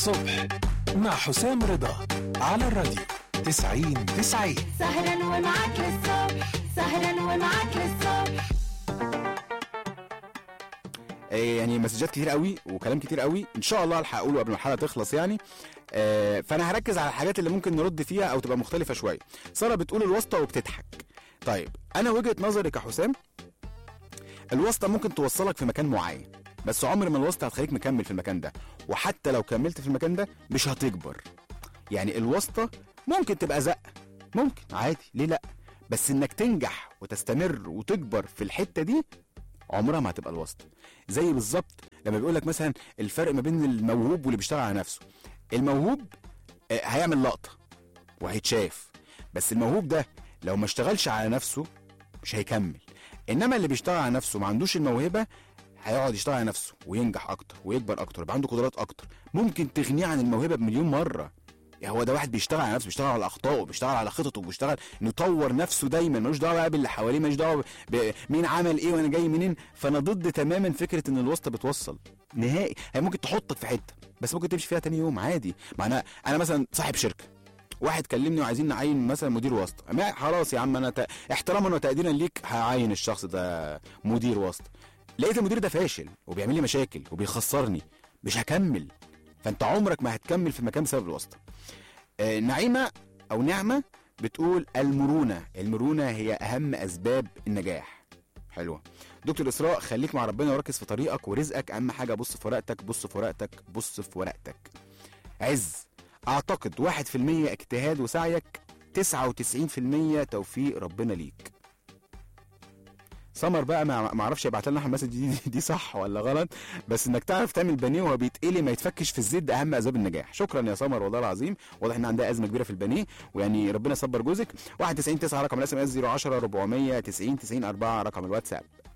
الصبح مع حسام رضا على الراديو 90 90 سهرا ومعاك للصبح سهرا ومعاك للصبح آه، يعني مسجات كتير قوي وكلام كتير قوي ان شاء الله الحق اقوله قبل ما الحلقه تخلص يعني آه، فانا هركز على الحاجات اللي ممكن نرد فيها او تبقى مختلفه شويه ساره بتقول الواسطه وبتضحك طيب انا وجهه نظري كحسام الواسطه ممكن توصلك في مكان معين بس عمر ما الواسطه هتخليك مكمل في المكان ده وحتى لو كملت في المكان ده مش هتكبر يعني الواسطه ممكن تبقى زق ممكن عادي ليه لا بس انك تنجح وتستمر وتكبر في الحته دي عمرها ما هتبقى الواسطه زي بالظبط لما بيقول لك مثلا الفرق ما بين الموهوب واللي بيشتغل على نفسه الموهوب آه، هيعمل لقطه وهيتشاف بس الموهوب ده لو ما اشتغلش على نفسه مش هيكمل انما اللي بيشتغل على نفسه ما عندوش الموهبه هيقعد يشتغل على نفسه وينجح اكتر ويكبر اكتر يبقى عنده قدرات اكتر ممكن تغنيه عن الموهبه بمليون مره يعني هو ده واحد بيشتغل على نفسه بيشتغل على اخطائه بيشتغل على خططه بيشتغل انه يطور نفسه دايما ملوش دعوه بقى باللي حواليه ملوش دعوه ب- مين عمل ايه وانا جاي منين فانا ضد تماما فكره ان الواسطه بتوصل نهائي هي ممكن تحطك في حته بس ممكن تمشي فيها تاني يوم عادي معناها انا مثلا صاحب شركه واحد كلمني وعايزين نعين مثلا مدير واسطه ما خلاص يا عم انا ت... احتراما وتقديرا ليك هعين الشخص ده مدير واسطه لقيت المدير ده فاشل وبيعمل لي مشاكل وبيخسرني مش هكمل فانت عمرك ما هتكمل في مكان بسبب الواسطه آه، نعيمه او نعمه بتقول المرونه المرونه هي اهم اسباب النجاح حلوه دكتور اسراء خليك مع ربنا وركز في طريقك ورزقك اهم حاجه بص في ورقتك بص في ورقتك بص في ورقتك عز اعتقد 1% اجتهاد وسعيك 99% توفيق ربنا ليك سمر بقى ما ما اعرفش يبعت لنا احنا المسج دي, دي دي صح ولا غلط بس انك تعرف تعمل بانيه وهو بيتقلي ما يتفكش في الزيت ده اهم اسباب النجاح شكرا يا سمر والله العظيم واضح ان عندها ازمه كبيره في البانيه ويعني ربنا يصبر جوزك 91 9 رقم الاس ام اس 010 490 90 4 رقم الواتساب